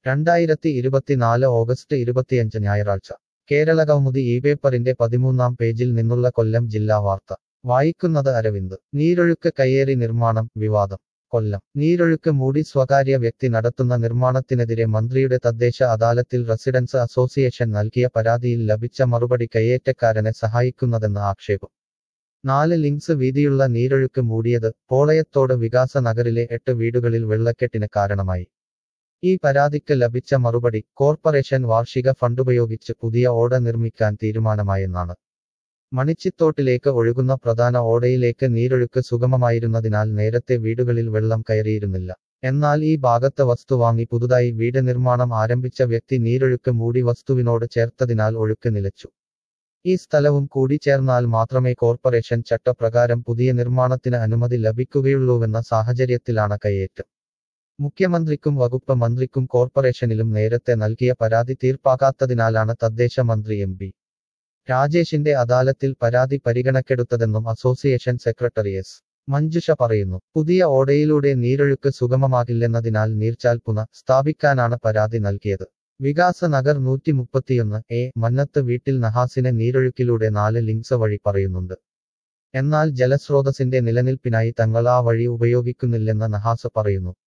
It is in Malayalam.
രണ്ടായിരത്തി ഇരുപത്തിനാല് ഓഗസ്റ്റ് ഇരുപത്തിയഞ്ച് ഞായറാഴ്ച കേരള കൗമുദി ഈ പേപ്പറിന്റെ പതിമൂന്നാം പേജിൽ നിന്നുള്ള കൊല്ലം ജില്ലാ വാർത്ത വായിക്കുന്നത് അരവിന്ദ് നീരൊഴുക്ക് കയ്യേറി നിർമ്മാണം വിവാദം കൊല്ലം നീരൊഴുക്ക് മൂടി സ്വകാര്യ വ്യക്തി നടത്തുന്ന നിർമ്മാണത്തിനെതിരെ മന്ത്രിയുടെ തദ്ദേശ അദാലത്തിൽ റെസിഡൻസ് അസോസിയേഷൻ നൽകിയ പരാതിയിൽ ലഭിച്ച മറുപടി കയ്യേറ്റക്കാരനെ സഹായിക്കുന്നതെന്ന് ആക്ഷേപം നാല് ലിങ്സ് വീതിയുള്ള നീരൊഴുക്ക് മൂടിയത് പോളയത്തോട് വികാസ നഗറിലെ എട്ട് വീടുകളിൽ വെള്ളക്കെട്ടിന് കാരണമായി ഈ പരാതിക്ക് ലഭിച്ച മറുപടി കോർപ്പറേഷൻ വാർഷിക ഫണ്ടുപയോഗിച്ച് പുതിയ ഓട നിർമ്മിക്കാൻ തീരുമാനമായെന്നാണ് മണിച്ചിത്തോട്ടിലേക്ക് ഒഴുകുന്ന പ്രധാന ഓടയിലേക്ക് നീരൊഴുക്ക് സുഗമമായിരുന്നതിനാൽ നേരത്തെ വീടുകളിൽ വെള്ളം കയറിയിരുന്നില്ല എന്നാൽ ഈ ഭാഗത്ത് വസ്തു വാങ്ങി പുതുതായി വീട് നിർമ്മാണം ആരംഭിച്ച വ്യക്തി നീരൊഴുക്ക് മൂടി വസ്തുവിനോട് ചേർത്തതിനാൽ ഒഴുക്ക് നിലച്ചു ഈ സ്ഥലവും കൂടി ചേർന്നാൽ മാത്രമേ കോർപ്പറേഷൻ ചട്ടപ്രകാരം പുതിയ നിർമ്മാണത്തിന് അനുമതി ലഭിക്കുകയുള്ളൂവെന്ന സാഹചര്യത്തിലാണ് കയ്യേറ്റം മുഖ്യമന്ത്രിക്കും വകുപ്പ് മന്ത്രിക്കും കോർപ്പറേഷനിലും നേരത്തെ നൽകിയ പരാതി തീർപ്പാക്കാത്തതിനാലാണ് തദ്ദേശ മന്ത്രി എം പി രാജേഷിന്റെ അദാലത്തിൽ പരാതി പരിഗണക്കെടുത്തതെന്നും അസോസിയേഷൻ സെക്രട്ടറി എസ് മഞ്ജുഷ പറയുന്നു പുതിയ ഓടയിലൂടെ നീരൊഴുക്ക് സുഗമമാകില്ലെന്നതിനാൽ നീർച്ചാൽപ്പുന സ്ഥാപിക്കാനാണ് പരാതി നൽകിയത് വികാസ നഗർ നൂറ്റി മുപ്പത്തിയൊന്ന് എ മന്നത്ത് വീട്ടിൽ നഹാസിനെ നീരൊഴുക്കിലൂടെ നാല് ലിങ്സ് വഴി പറയുന്നുണ്ട് എന്നാൽ ജലസ്രോതസിന്റെ നിലനിൽപ്പിനായി തങ്ങൾ ആ വഴി ഉപയോഗിക്കുന്നില്ലെന്ന് നഹാസ് പറയുന്നു